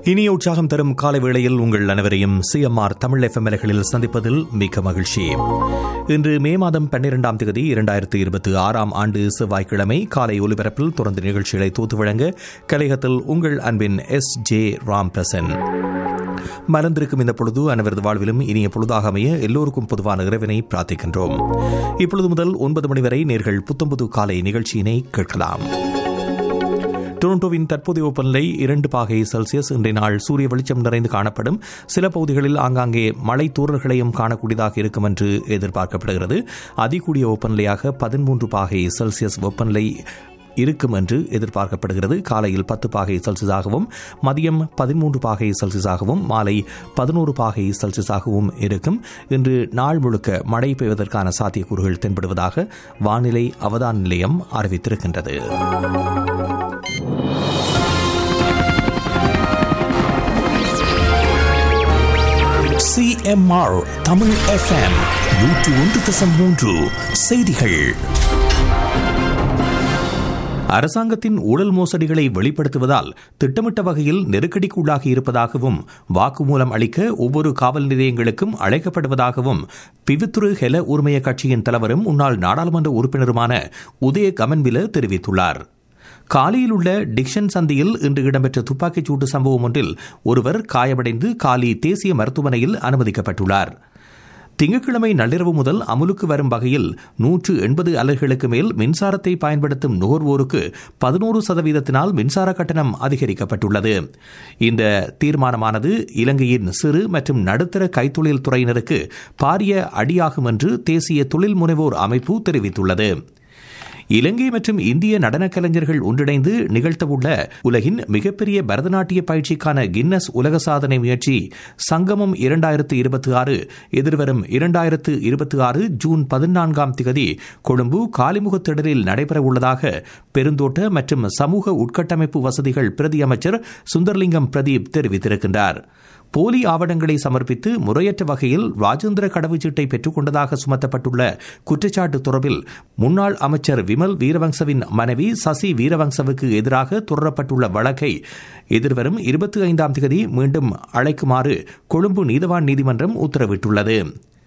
இனிய உற்சாகம் தரும் காலை வேளையில் உங்கள் அனைவரையும் சிஎம்ஆர் தமிழ் எஃப்எம்எல்களில் சந்திப்பதில் மிக்க மகிழ்ச்சி இன்று மே மாதம் பன்னிரெண்டாம் தேதி இரண்டாயிரத்தி இருபத்தி ஆறாம் ஆண்டு செவ்வாய்க்கிழமை காலை ஒலிபரப்பில் தொடர்ந்து நிகழ்ச்சிகளை தூத்து வழங்க கலையகத்தில் உங்கள் அன்பின் எஸ் ஜே ராம் பிரசன் மலர்ந்திருக்கும் இந்த பொழுது அனைவரது வாழ்விலும் இனிய பொழுதாக அமைய எல்லோருக்கும் பொதுவான இறைவனை பிரார்த்திக்கின்றோம் இப்பொழுது முதல் ஒன்பது மணி வரை நேர்கள் புத்தம்புது காலை நிகழ்ச்சியினை கேட்கலாம் டொரண்டோவின் தற்போதைய வெப்பநிலை இரண்டு பாகை செல்சியஸ் இன்றைய நாள் சூரிய வெளிச்சம் நிறைந்து காணப்படும் சில பகுதிகளில் ஆங்காங்கே மழை தூறல்களையும் காணக்கூடியதாக இருக்கும் என்று எதிர்பார்க்கப்படுகிறது அதிகூடிய வெப்பநிலையாக பதிமூன்று பாகை செல்சியஸ் வெப்பநிலை இருக்கும் என்று எதிர்பார்க்கப்படுகிறது காலையில் பத்து பாகை செல்சியஸாகவும் மதியம் பதிமூன்று பாகை செல்சியஸாகவும் மாலை பதினோரு பாகை செல்சியஸாகவும் இருக்கும் இன்று நாள் முழுக்க மழை பெய்வதற்கான சாத்தியக்கூறுகள் தென்படுவதாக வானிலை அவதான நிலையம் அறிவித்திருக்கின்றது சிஎம்ஆர் தமிழ் எஃப்எம் நூற்று ஒன்று தசம் மூன்று செய்திகள் அரசாங்கத்தின் ஊழல் மோசடிகளை வெளிப்படுத்துவதால் திட்டமிட்ட வகையில் நெருக்கடிக்குள்ளாகி இருப்பதாகவும் வாக்குமூலம் அளிக்க ஒவ்வொரு காவல் நிலையங்களுக்கும் அழைக்கப்படுவதாகவும் பிவித்துரு ஹெல உரிமைய கட்சியின் தலைவரும் முன்னாள் நாடாளுமன்ற உறுப்பினருமான உதய கமன்வில தெரிவித்துள்ளார் காலியில் உள்ள டிக்ஷன் சந்தியில் இன்று இடம்பெற்ற துப்பாக்கிச் சூட்டு சம்பவம் ஒன்றில் ஒருவர் காயமடைந்து காலி தேசிய மருத்துவமனையில் அனுமதிக்கப்பட்டுள்ளார் திங்கட்கிழமை நள்ளிரவு முதல் அமுலுக்கு வரும் வகையில் நூற்று எண்பது அலகுகளுக்கு மேல் மின்சாரத்தை பயன்படுத்தும் நுகர்வோருக்கு பதினோரு சதவீதத்தினால் மின்சார கட்டணம் அதிகரிக்கப்பட்டுள்ளது இந்த தீர்மானமானது இலங்கையின் சிறு மற்றும் நடுத்தர கைத்தொழில் துறையினருக்கு பாரிய அடியாகும் என்று தேசிய தொழில் முனைவோர் அமைப்பு தெரிவித்துள்ளது இலங்கை மற்றும் இந்திய நடனக் கலைஞர்கள் ஒன்றிணைந்து நிகழ்த்தவுள்ள உலகின் மிகப்பெரிய பரதநாட்டிய பயிற்சிக்கான கின்னஸ் உலக சாதனை முயற்சி சங்கமம் இரண்டாயிரத்து இருபத்தி ஆறு எதிர்வரும் இரண்டாயிரத்து இருபத்தி ஆறு ஜூன் பதினான்காம் திகதி கொழும்பு காலிமுகத்திடலில் நடைபெறவுள்ளதாக பெருந்தோட்ட மற்றும் சமூக உட்கட்டமைப்பு வசதிகள் பிரதி அமைச்சர் சுந்தர்லிங்கம் பிரதீப் தெரிவித்திருக்கின்றார் போலி ஆவணங்களை சமர்ப்பித்து முறையற்ற வகையில் ராஜேந்திர கடவுச்சீட்டை பெற்றுக் கொண்டதாக சுமத்தப்பட்டுள்ள குற்றச்சாட்டு தொடர்பில் முன்னாள் அமைச்சர் விமல் வீரவங்சவின் மனைவி சசி வீரவங்சவுக்கு எதிராக தொடரப்பட்டுள்ள வழக்கை எதிர்வரும் இருபத்தி ஐந்தாம் தேதி மீண்டும் அழைக்குமாறு கொழும்பு நீதவான் நீதிமன்றம் உத்தரவிட்டுள்ளது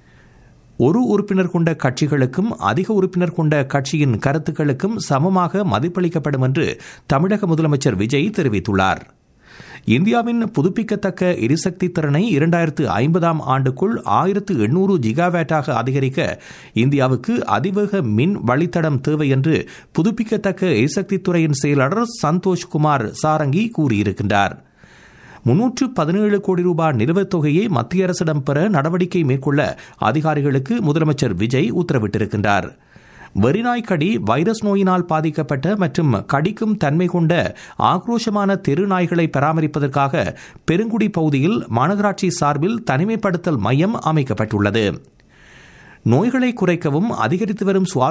ஒரு உறுப்பினர் கொண்ட கட்சிகளுக்கும் அதிக உறுப்பினர் கொண்ட கட்சியின் கருத்துக்களுக்கும் சமமாக மதிப்பளிக்கப்படும் என்று தமிழக முதலமைச்சர் விஜய் தெரிவித்துள்ளார் இந்தியாவின் புதுப்பிக்கத்தக்க எரிசக்தி திறனை இரண்டாயிரத்து ஐம்பதாம் ஆண்டுக்குள் ஆயிரத்து எண்ணூறு ஜிகாவேட்டாக அதிகரிக்க இந்தியாவுக்கு அதிவேக மின் வழித்தடம் தேவை என்று புதுப்பிக்கத்தக்க எரிசக்தி துறையின் செயலாளர் சந்தோஷ் குமார் சாரங்கி கூறியிருக்கின்றார் முன்னூற்று பதினேழு கோடி ரூபாய் நிலுவைத் தொகையை மத்திய அரசிடம் பெற நடவடிக்கை மேற்கொள்ள அதிகாரிகளுக்கு முதலமைச்சர் விஜய் உத்தரவிட்டிருக்கின்றார் வெறிநாய்க்கடி வைரஸ் நோயினால் பாதிக்கப்பட்ட மற்றும் கடிக்கும் தன்மை கொண்ட ஆக்ரோஷமான தெரு நாய்களை பராமரிப்பதற்காக பெருங்குடி பகுதியில் மாநகராட்சி சார்பில் தனிமைப்படுத்தல் மையம் அமைக்கப்பட்டுள்ளது நோய்களை குறைக்கவும் அதிகரித்து வரும் சுவாச